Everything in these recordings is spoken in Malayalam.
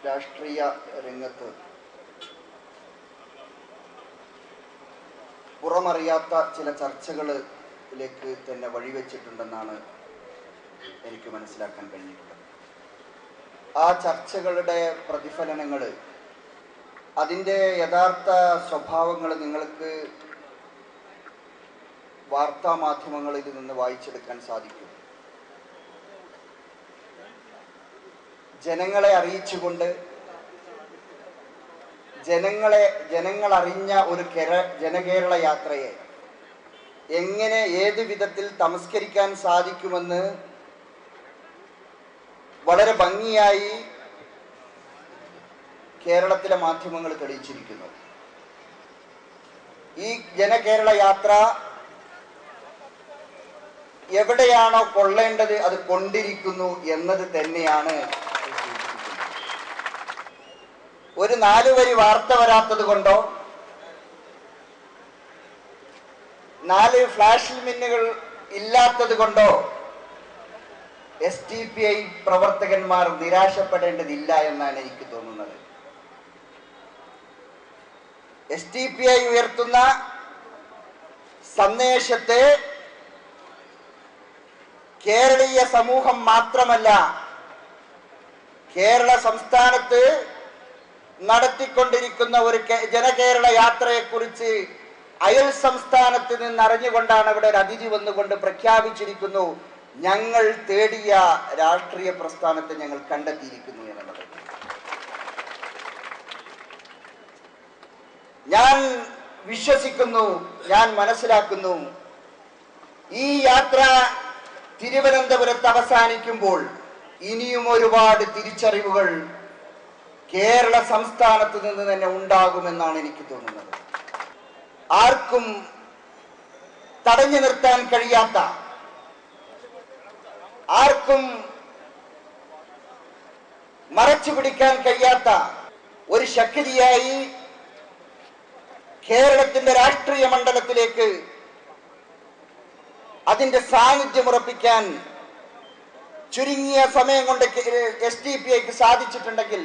രാഷ്ട്രീയ രംഗത്ത് പുറമറിയാത്ത ചില ചർച്ചകളിലേക്ക് തന്നെ വഴിവെച്ചിട്ടുണ്ടെന്നാണ് എനിക്ക് മനസ്സിലാക്കാൻ കഴിഞ്ഞിട്ടുള്ളത് ആ ചർച്ചകളുടെ പ്രതിഫലനങ്ങൾ അതിൻ്റെ യഥാർത്ഥ സ്വഭാവങ്ങൾ നിങ്ങൾക്ക് വാർത്താ മാധ്യമങ്ങളിൽ നിന്ന് വായിച്ചെടുക്കാൻ സാധിക്കും ജനങ്ങളെ അറിയിച്ചുകൊണ്ട് ജനങ്ങളെ ജനങ്ങൾ അറിഞ്ഞ ഒരു കെര ജനകേരള യാത്രയെ എങ്ങനെ ഏത് വിധത്തിൽ തമസ്കരിക്കാൻ സാധിക്കുമെന്ന് വളരെ ഭംഗിയായി കേരളത്തിലെ മാധ്യമങ്ങൾ തെളിയിച്ചിരിക്കുന്നു ഈ ജനകേരള യാത്ര എവിടെയാണോ കൊള്ളേണ്ടത് അത് കൊണ്ടിരിക്കുന്നു എന്നത് തന്നെയാണ് ഒരു നാലു വരി വാർത്ത വരാത്തത് കൊണ്ടോ നാല് ഫ്ലാഷ് മിന്നുകൾ ഇല്ലാത്തത് കൊണ്ടോ എസ് ടി പി ഐ പ്രവർത്തകന്മാർ നിരാശപ്പെടേണ്ടതില്ല എന്നാണ് എനിക്ക് തോന്നുന്നത് എസ് ടി പി ഐ ഉയർത്തുന്ന സന്ദേശത്തെ കേരളീയ സമൂഹം മാത്രമല്ല കേരള സംസ്ഥാനത്ത് നടത്തിക്കൊണ്ടിരിക്കുന്ന ഒരു കേ- ജനകേരള യാത്രയെക്കുറിച്ച് അയൽ സംസ്ഥാനത്ത് നിന്ന് അറിഞ്ഞുകൊണ്ടാണ് ഇവിടെ ഒരു അതിഥി വന്നുകൊണ്ട് പ്രഖ്യാപിച്ചിരിക്കുന്നു ഞങ്ങൾ തേടിയ രാഷ്ട്രീയ പ്രസ്ഥാനത്തെ ഞങ്ങൾ കണ്ടെത്തിയിരിക്കുന്നു എന്നുള്ളത് ഞാൻ വിശ്വസിക്കുന്നു ഞാൻ മനസ്സിലാക്കുന്നു ഈ യാത്ര തിരുവനന്തപുരത്ത് അവസാനിക്കുമ്പോൾ ഇനിയും ഒരുപാട് തിരിച്ചറിവുകൾ കേരള സംസ്ഥാനത്ത് നിന്ന് തന്നെ ഉണ്ടാകുമെന്നാണ് എനിക്ക് തോന്നുന്നത് ആർക്കും തടഞ്ഞു നിർത്താൻ കഴിയാത്ത ആർക്കും മറച്ചു പിടിക്കാൻ കഴിയാത്ത ഒരു ശക്തിയായി കേരളത്തിന്റെ രാഷ്ട്രീയ മണ്ഡലത്തിലേക്ക് അതിന്റെ സാന്നിധ്യം ഉറപ്പിക്കാൻ ചുരുങ്ങിയ സമയം കൊണ്ട് എസ് ടി പി ഐക്ക് സാധിച്ചിട്ടുണ്ടെങ്കിൽ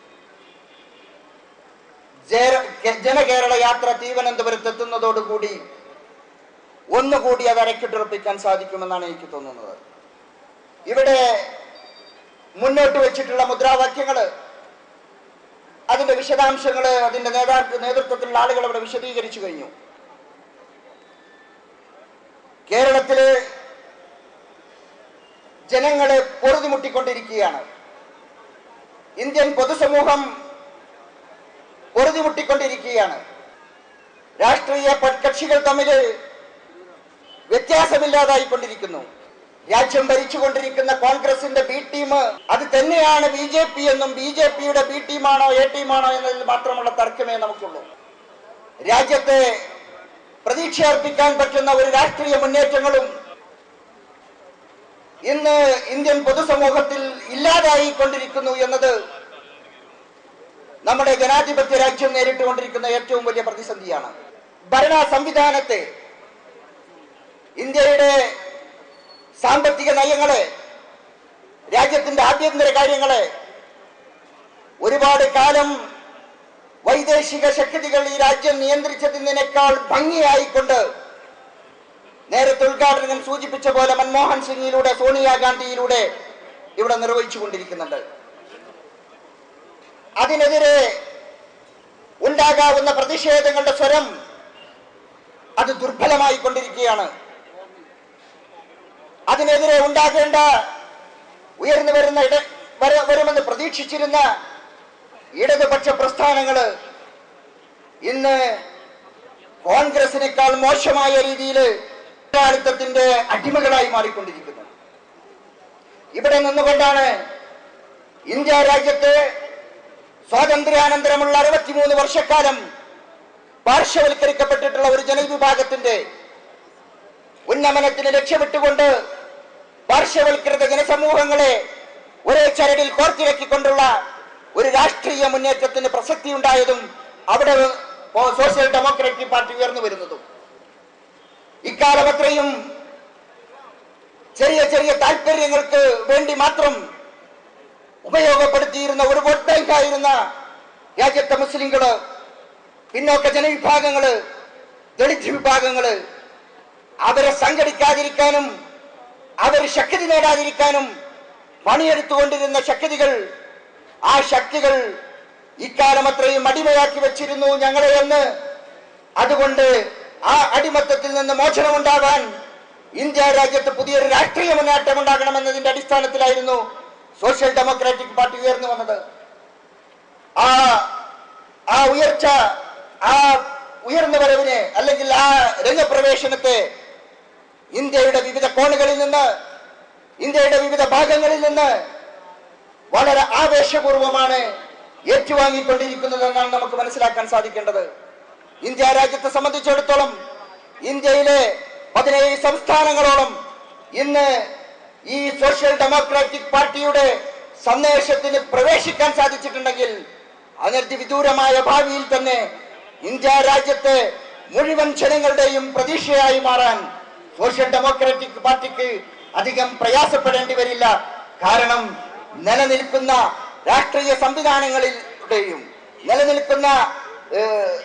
ജയ- കെ- ജനകേരള യാത്ര തിരുവനന്തപുരത്ത് എത്തുന്നതോടുകൂടി ഒന്നുകൂടി അത് അരക്കിട്ടുറപ്പിക്കാൻ സാധിക്കുമെന്നാണ് എനിക്ക് തോന്നുന്നത് ഇവിടെ മുന്നോട്ട് വെച്ചിട്ടുള്ള മുദ്രാവാക്യങ്ങൾ അതിന്റെ വിശദാംശങ്ങൾ അതിന്റെ നേതാ നേതൃത്വത്തിലുള്ള ആളുകൾ ഇവിടെ വിശദീകരിച്ചു കഴിഞ്ഞു കേരളത്തില് ജനങ്ങളെ പൊറുതിമുട്ടിക്കൊണ്ടിരിക്കുകയാണ് ഇന്ത്യൻ പൊതുസമൂഹം പൊറുതിമുട്ടിക്കൊണ്ടിരിക്കുകയാണ് രാഷ്ട്രീയ പ- കക്ഷികൾ തമ്മിൽ വ്യത്യാസമില്ലാതായിക്കൊണ്ടിരിക്കുന്നു രാജ്യം ഭരിച്ചുകൊണ്ടിരിക്കുന്ന കോൺഗ്രസിന്റെ ബി ടീം അത് തന്നെയാണ് ബി ജെ പി എന്നും ബി ജെ പിയുടെ ബി ടീമാണോ എ ടീമാണോ എന്നതിൽ മാത്രമുള്ള തർക്കമേ നമുക്കുള്ളൂ രാജ്യത്തെ പ്രതീക്ഷ അർപ്പിക്കാൻ പറ്റുന്ന ഒരു രാഷ്ട്രീയ മുന്നേറ്റങ്ങളും ഇന്ന് ഇന്ത്യൻ പൊതുസമൂഹത്തിൽ ഇല്ലാതായിക്കൊണ്ടിരിക്കുന്നു എന്നത് നമ്മുടെ ജനാധിപത്യ രാജ്യം നേരിട്ടുകൊണ്ടിരിക്കുന്ന ഏറ്റവും വലിയ പ്രതിസന്ധിയാണ് ഭരണ സംവിധാനത്തെ ഇന്ത്യയുടെ സാമ്പത്തിക നയങ്ങളെ രാജ്യത്തിന്റെ ആഭ്യന്തര കാര്യങ്ങളെ ഒരുപാട് കാലം വൈദേശിക ശക്തികൾ ഈ രാജ്യം നിയന്ത്രിച്ചതിനേക്കാൾ ഭംഗിയായിക്കൊണ്ട് നേരത്തെ ഉദ്ഘാടനം സൂചിപ്പിച്ച പോലെ മൻമോഹൻ സിംഗിലൂടെ സോണിയാഗാന്ധിയിലൂടെ ഇവിടെ നിർവഹിച്ചു കൊണ്ടിരിക്കുന്നുണ്ട് അതിനെതിരെ ഉണ്ടാകാവുന്ന പ്രതിഷേധങ്ങളുടെ സ്വരം അത് ദുർബലമായി കൊണ്ടിരിക്കുകയാണ് അതിനെതിരെ ഉണ്ടാകേണ്ട ഉയർന്നു വരുന്ന ഇട വര- വരുമെന്ന് പ്രതീക്ഷിച്ചിരുന്ന ഇടതുപക്ഷ പ്രസ്ഥാനങ്ങള് ഇന്ന് കോൺഗ്രസിനേക്കാൾ മോശമായ രീതിയിൽ മുതലാളിത്തത്തിന്റെ അടിമകളായി മാറിക്കൊണ്ടിരിക്കുന്നു ഇവിടെ നിന്നുകൊണ്ടാണ് ഇന്ത്യ രാജ്യത്ത് സ്വാതന്ത്ര്യാനന്തരമുള്ള അറുപത്തിമൂന്ന് വർഷക്കാലം പാർശ്വവൽക്കരിക്കപ്പെട്ടിട്ടുള്ള ഒരു ജനവിഭാഗത്തിന്റെ ഉന്നമനത്തിന് ലക്ഷ്യമിട്ടുകൊണ്ട് പാർശ്വവൽകൃത ജനസമൂഹങ്ങളെ ഒരേ ചരടിൽ കോർത്തിണക്കിക്കൊണ്ടുള്ള ഒരു രാഷ്ട്രീയ മുന്നേറ്റത്തിന് പ്രസക്തി ഉണ്ടായതും അവിടെ ഓ- സോഷ്യൽ ഡെമോക്രാറ്റിക് പാർട്ടി ഉയർന്നു വരുന്നതും ഇക്കാലം അത്രയും ചെറിയ ചെറിയ താല്പര്യങ്ങൾക്ക് വേണ്ടി മാത്രം ഉപയോഗപ്പെടുത്തിയിരുന്ന ഒരു വോട്ട് ബാങ്ക് ഉണ്ടായിരുന്ന രാജ്യത്തെ മുസ്ലിങ്ങള് പിന്നോക്ക ജനവിഭാഗങ്ങള് ദളിത് വിഭാഗങ്ങള് അവരെ സംഘടിക്കാതിരിക്കാനും അവർ ശക്തി നേടാതിരിക്കാനും പണിയെടുത്തുകൊണ്ടിരുന്ന ശക്തികൾ ആ ശക്തികൾ ഇക്കാലം അത്രയും അടിമയാക്കി വെച്ചിരുന്നു ഞങ്ങളെ എന്ന് അതുകൊണ്ട് ആ അടിമത്തത്തിൽ നിന്ന് മോചനമുണ്ടാകാൻ ഇന്ത്യ രാജ്യത്ത് പുതിയൊരു രാഷ്ട്രീയ മുന്നേറ്റം ഉണ്ടാകണമെന്നതിന്റെ അടിസ്ഥാനത്തിലായിരുന്നു സോഷ്യൽ ഡെമോക്രാറ്റിക് പാർട്ടി ഉയർന്നു വന്നത് ആ ആ ഉയർച്ച ആ ഉയർന്നു വരവിനെ അല്ലെങ്കിൽ ആ രംഗപ്രവേശനത്തെ ഇന്ത്യയുടെ വിവിധ കോണുകളിൽ നിന്ന് ഇന്ത്യയുടെ വിവിധ ഭാഗങ്ങളിൽ നിന്ന് വളരെ ആവേശപൂർവമാണ് ഏറ്റുവാങ്ങിക്കൊണ്ടിരിക്കുന്നതെന്നാണ് നമുക്ക് മനസ്സിലാക്കാൻ സാധിക്കേണ്ടത് ഇന്ത്യ രാജ്യത്തെ സംബന്ധിച്ചിടത്തോളം ഇന്ത്യയിലെ പതിനേഴ് സംസ്ഥാനങ്ങളോളം ഇന്ന് ഈ സോഷ്യൽ ഡെമോക്രാറ്റിക് പാർട്ടിയുടെ സന്ദേശത്തിന് പ്രവേശിക്കാൻ സാധിച്ചിട്ടുണ്ടെങ്കിൽ അനർത്തി വിദൂരമായ ഭാവിയിൽ തന്നെ ഇന്ത്യ രാജ്യത്തെ മുഴുവൻ ജനങ്ങളുടെയും പ്രതീക്ഷയായി മാറാൻ സോഷ്യൽ ഡെമോക്രാറ്റിക് പാർട്ടിക്ക് അധികം പ്രയാസപ്പെടേണ്ടി വരില്ല കാരണം നിലനിൽക്കുന്ന രാഷ്ട്രീയ സംവിധാനങ്ങളിലൂടെയും നിലനിൽക്കുന്ന ഏഹ്,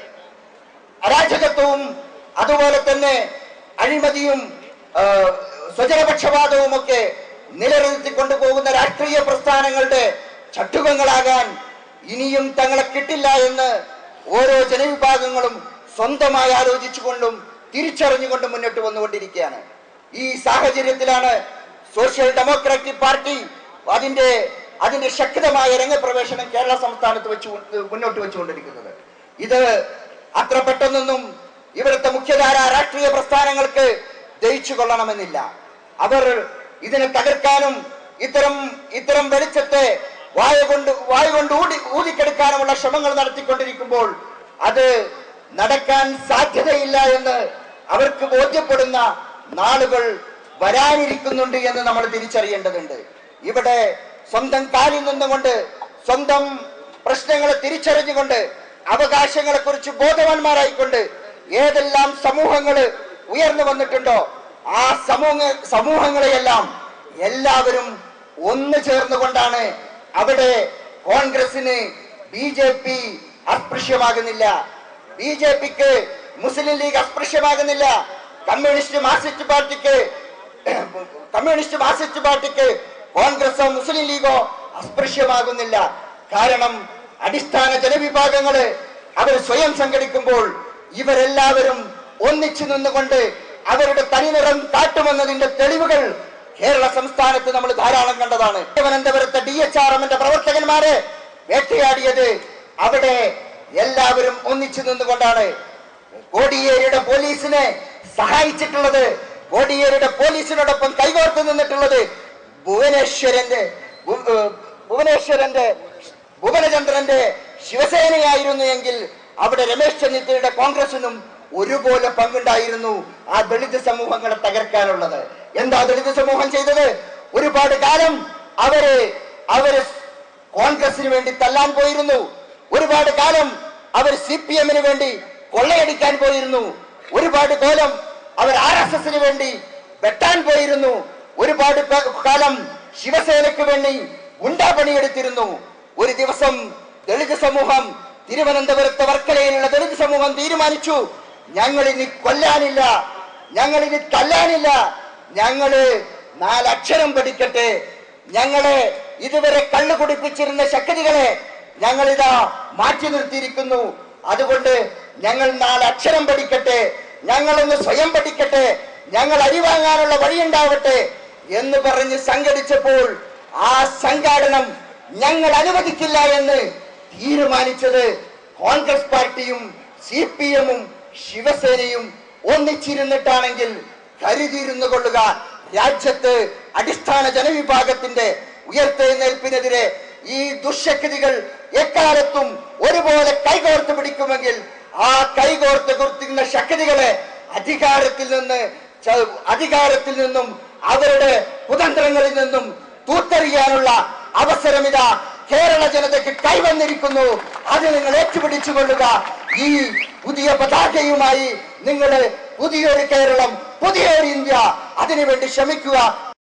അരാജകത്വവും അതുപോലെ തന്നെ അഴിമതിയും ആ, സ്വജനപക്ഷപാതവും ഒക്കെ നിലനിർത്തി കൊണ്ടുപോകുന്ന രാഷ്ട്രീയ പ്രസ്ഥാനങ്ങളുടെ ചട്ടുകങ്ങളാകാൻ ഇനിയും തങ്ങളെ കിട്ടില്ല എന്ന് ഓരോ ജനവിഭാഗങ്ങളും സ്വന്തമായി ആലോചിച്ചുകൊണ്ടും തിരിച്ചറിഞ്ഞുകൊണ്ടും മുന്നോട്ട് വന്നുകൊണ്ടിരിക്കുകയാണ് ഈ സാഹചര്യത്തിലാണ് സോഷ്യൽ ഡെമോക്രാറ്റിക് പാർട്ടി അതിന്റെ അതിന്റെ ശക്തമായ രംഗപ്രവേശനം കേരള സംസ്ഥാനത്ത് വെച്ച് മുന്നോട്ട് വെച്ചുകൊണ്ടിരിക്കുന്നത് ഇത് അത്ര പെട്ടെന്നൊന്നും ഇവിടുത്തെ മുഖ്യധാര രാഷ്ട്രീയ പ്രസ്ഥാനങ്ങൾക്ക് ജയിച്ചു കൊള്ളണമെന്നില്ല അവർ ഇതിനെ തകർക്കാനും ഇത്തരം ഇത്തരം വെളിച്ചത്തെ വായ കൊണ്ട് വായ കൊണ്ട് ഊടി ഊതിക്കെടുക്കാനുമുള്ള ശ്രമങ്ങൾ നടത്തിക്കൊണ്ടിരിക്കുമ്പോൾ അത് നടക്കാൻ സാധ്യതയില്ല എന്ന് അവർക്ക് ബോധ്യപ്പെടുന്ന നാളുകൾ വരാനിരിക്കുന്നുണ്ട് എന്ന് നമ്മൾ തിരിച്ചറിയേണ്ടതുണ്ട് ഇവിടെ സ്വന്തം കാലിൽ നിന്നുകൊണ്ട് സ്വന്തം പ്രശ്നങ്ങളെ തിരിച്ചറിഞ്ഞുകൊണ്ട് അവകാശങ്ങളെ കുറിച്ച് ബോധവാന്മാരായിക്കൊണ്ട് ഏതെല്ലാം സമൂഹങ്ങള് ഉയർന്നു വന്നിട്ടുണ്ടോ ആ സമൂഹ സമൂഹങ്ങളെയെല്ലാം എല്ലാവരും ഒന്നു ചേർന്നുകൊണ്ടാണ് അവിടെ കോൺഗ്രസിന് ബി ജെ പി അസ്പൃശ്യമാകുന്നില്ല ബി ജെ പിക്ക് മുസ്ലിം ലീഗ് അസ്പൃശ്യമാകുന്നില്ല കമ്മ്യൂണിസ്റ്റ് മാർക്സിസ്റ്റ് പാർട്ടിക്ക് കമ്മ്യൂണിസ്റ്റ് മാർക്സിസ്റ്റ് പാർട്ടിക്ക് കോൺഗ്രസോ മുസ്ലിം ലീഗോ അസ്പൃശ്യമാകുന്നില്ല കാരണം അടിസ്ഥാന ജനവിഭാഗങ്ങള് അവർ സ്വയം സംഘടിക്കുമ്പോൾ ഇവരെല്ലാവരും ഒന്നിച്ചു നിന്നുകൊണ്ട് അവരുടെ തനിനിറം കാട്ടുമെന്നതിന്റെ തെളിവുകൾ കേരള സംസ്ഥാനത്ത് നമ്മൾ ധാരാളം കണ്ടതാണ് തിരുവനന്തപുരത്തെ ഡി എച്ച് ആർ എമ്മിന്റെ പ്രവർത്തകന്മാരെ വേട്ടയാടിയത് അവിടെ എല്ലാവരും ഒന്നിച്ചു നിന്നുകൊണ്ടാണ് കോടിയേരിയുടെ പോലീസിനെ സഹായിച്ചിട്ടുള്ളത് കോടിയേരിയുടെ പോലീസിനോടൊപ്പം കൈകോർത്ത് നിന്നിട്ടുള്ളത് ഭുവനേശ്വരന്റെ ഭു- ഏഹ് ഭുവനേശ്വരന്റെ ഭുവനചന്ദ്രന്റെ ശിവസേനയായിരുന്നു എങ്കിൽ അവിടെ രമേശ് ചെന്നിത്തലയുടെ കോൺഗ്രസിനും ഒരുപോലെ പങ്കുണ്ടായിരുന്നു ആ ദളിത് സമൂഹങ്ങളെ തകർക്കാനുള്ളത് എന്താ ദളിത് സമൂഹം ചെയ്തത് ഒരുപാട് കാലം അവര് അവര് കോൺഗ്രസിന് വേണ്ടി തല്ലാൻ പോയിരുന്നു ഒരുപാട് കാലം അവർ സി പി എമ്മിന് വേണ്ടി കൊള്ളയടിക്കാൻ പോയിരുന്നു ഒരുപാട് കാലം അവർ ആർ എസ് എസിന് വേണ്ടി വെട്ടാൻ പോയിരുന്നു ഒരുപാട് ക- കാലം ശിവസേനയ്ക്ക് വേണ്ടി ഗുണ്ടാ പണിയെടുത്തിരുന്നു ഒരു ദിവസം ദളിത് സമൂഹം തിരുവനന്തപുരത്തെ വർക്കലയിലുള്ള ദളിത് സമൂഹം തീരുമാനിച്ചു ഞങ്ങൾ ഇനി കൊല്ലാനില്ല ഞങ്ങൾ ഇനി തല്ലാനില്ല ഞങ്ങള് നാലക്ഷരം പഠിക്കട്ടെ ഞങ്ങളെ ഇതുവരെ കള്ളു കുടിപ്പിച്ചിരുന്ന ശക്തികളെ ഞങ്ങളിതാ മാറ്റി നിർത്തിയിരിക്കുന്നു അതുകൊണ്ട് ഞങ്ങൾ നാലക്ഷരം പഠിക്കട്ടെ ഞങ്ങളൊന്ന് സ്വയം പഠിക്കട്ടെ ഞങ്ങൾ അരിവാങ്ങാനുള്ള വഴിയുണ്ടാവട്ടെ എന്ന് പറഞ്ഞ് സംഘടിച്ചപ്പോൾ ആ സംഘാടനം ഞങ്ങൾ അനുവദിക്കില്ല എന്ന് തീരുമാനിച്ചത് കോൺഗ്രസ് പാർട്ടിയും സി പി എമ്മും ശിവസേനയും ഒന്നിച്ചിരുന്നിട്ടാണെങ്കിൽ കരുതിയിരുന്നു കൊള്ളുക രാജ്യത്ത് അടിസ്ഥാന ജനവിഭാഗത്തിന്റെ ഉയർത്തെഴുന്നേൽപ്പിനെതിരെ ഈ ദുശക്തികൾ എക്കാലത്തും ഒരുപോലെ കൈകോർത്ത് പിടിക്കുമെങ്കിൽ ആ കൈകോർത്ത് കുർത്തുന്ന ശക്തികളെ അധികാരത്തിൽ നിന്ന് ച- അധികാരത്തിൽ നിന്നും അവരുടെ കുതന്ത്രങ്ങളിൽ നിന്നും തൂത്തെറിയാനുള്ള അവസരം ഇതാ കേരള ജനതയ്ക്ക് കൈവന്നിരിക്കുന്നു അത് നിങ്ങൾ ഏറ്റുപിടിച്ചു കൊള്ളുക ഈ പുതിയ പതാകയുമായി നിങ്ങൾ പുതിയൊരു കേരളം പുതിയൊരു ഇന്ത്യ അതിനുവേണ്ടി ശ്രമിക്കുക